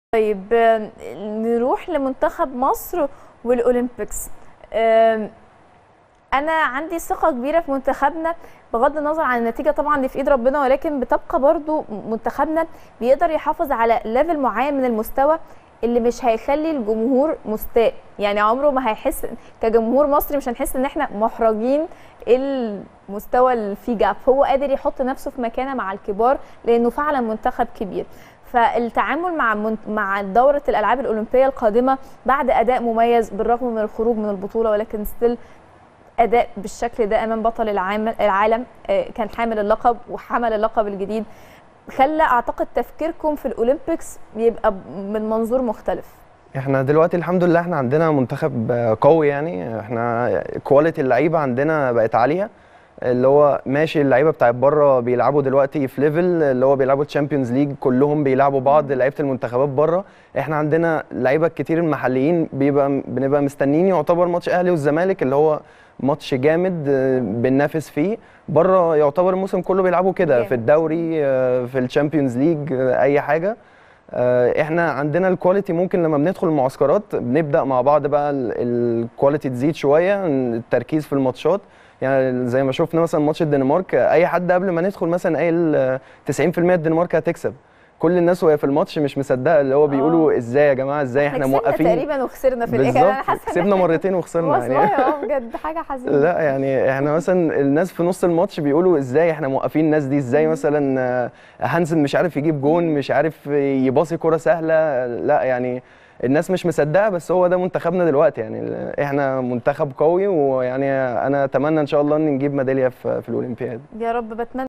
طيب آم، نروح لمنتخب مصر والاولمبيكس آم، انا عندي ثقه كبيره في منتخبنا بغض النظر عن النتيجه طبعا اللي في ايد ربنا ولكن بتبقى برضو منتخبنا بيقدر يحافظ على ليفل معين من المستوى اللي مش هيخلي الجمهور مستاء يعني عمره ما هيحس كجمهور مصري مش هنحس ان احنا محرجين المستوى اللي فيه جاب هو قادر يحط نفسه في مكانه مع الكبار لانه فعلا منتخب كبير فالتعامل مع من- مع دوره الالعاب الاولمبيه القادمه بعد اداء مميز بالرغم من الخروج من البطوله ولكن ستيل اداء بالشكل ده امام بطل العام- العالم آه، كان حامل اللقب وحمل اللقب الجديد خلى اعتقد تفكيركم في الاولمبيكس يبقى من منظور مختلف احنا دلوقتي الحمد لله احنا عندنا منتخب آه، قوي يعني احنا كواليتي اللعيبه عندنا بقت عاليه اللي هو ماشي اللعيبه بتاعت بره بيلعبوا دلوقتي في ليفل اللي هو بيلعبوا تشامبيونز ليج كلهم بيلعبوا بعض لعيبه المنتخبات بره احنا عندنا لعيبه كتير المحليين بيبقى بنبقى مستنيين يعتبر ماتش اهلي والزمالك اللي هو ماتش جامد آه، بننافس فيه بره يعتبر الموسم كله بيلعبوا كده جامد. في الدوري آه، في الشامبيونز ليج آه، اي حاجه آه، احنا عندنا الكواليتي ممكن لما بندخل المعسكرات بنبدا مع بعض بقى ال- الكواليتي تزيد شويه التركيز في الماتشات يعني زي ما شفنا مثلا ماتش الدنمارك اي حد قبل ما ندخل مثلا قايل آه، 90% الدنمارك هتكسب كل الناس وهي في الماتش مش مصدقه اللي هو بيقولوا ازاي يا جماعه ازاي احنا كسبنا موقفين تقريبا وخسرنا في الاخر انا بالظبط حاسه إن كسبنا إحنا- مرتين وخسرنا والله اه بجد حاجه حزينه لا يعني احنا مثلا الناس في نص الماتش بيقولوا ازاي احنا موقفين الناس دي ازاي مثلا آه، هانسن مش عارف يجيب جون مش عارف يباصي كرة سهلة لا يعني الناس مش مصدقة بس هو ده منتخبنا دلوقتي يعني احنا منتخب قوي ويعني انا اتمنى ان شاء الله ان نجيب ميدالية في في الاولمبياد يا رب بتمنى